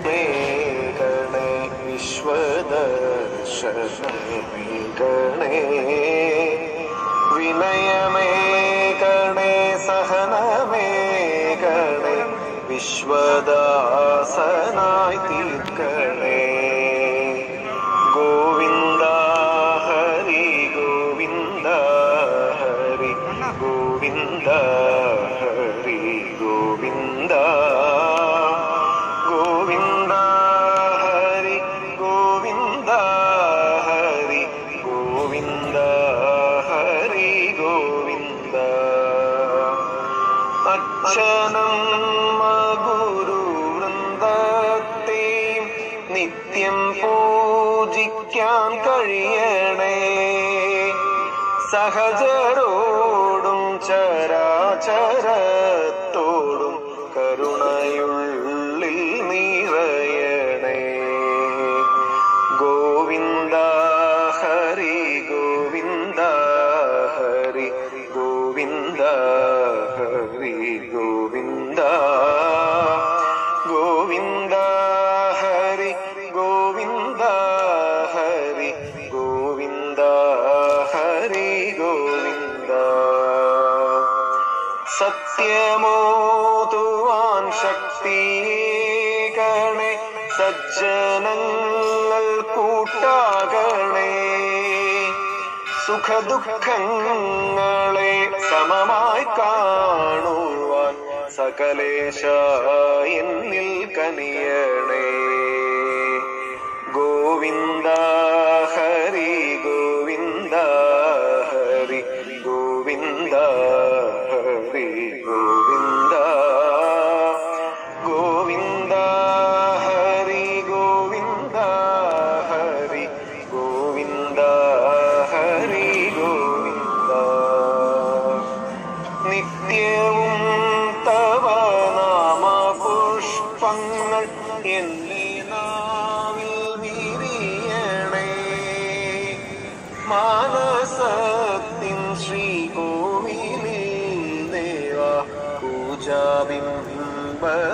മേഘണേ വിശ്വദർശനമേഘണേ വിനയമേഘണേ സഹനമേഘണേ വിശ്വദാസനായി തീർക്കണേ ഗോവിന്ദ ഹരി ഗോവിന്ദ ഹരി ഗോവിന്ദ ഹരി ഗോവിന്ദ ഗോവിന്ദ ഹരി ഗോവിന്ദ ഹരി ഗോവിന്ദ ഹരി ഗോവിന്ദ അച്ഛനം ഗുരുവൃന്ദത്തെയും നിത്യം പൂജിക്കാൻ കഴിയണേ സഹജരോടും ചരാചരത്തോടും കരുണയുള്ളിൽ നിറയണേ ഗോവിന്ദ ഹരി ഗോവിന്ദ ഹരി ഗോവിന്ദ ഹരി ഗോവിന്ദ ഗോവിന്ദ ഹരി ഗോവിന്ദ ഹരി ഗോവിന്ദ ഹരി ഗോവിന്ദ സത്യമോതുവാൻ ശക്തിയേകണേ സജ്ജനങ്ങൾ കൂട്ടാകണേ സുഖദുഃഖങ്ങളെ സമമായി കാണുവാൻ സകലേശ എന്നിൽ കനിയണേ ഗോവിന്ദ ഹരി ഗോവിന്ദ ഹരി ഗോവിന്ദ ഹരി ഗോവിന്ദ ഗോവിന്ദ ഹരി ഗോവിന്ദ ഹരി ഗോവിന്ദ ഹരി ഗോവിന്ദ നിത്യവും തവ നാമ പുഷ്പങ്ങൾ എന്റെ നാവിൽ വിരിയണേ മാനസത്തിൻ ശ്രീകോവിലിൽ ദേവ പൂജാബിംബ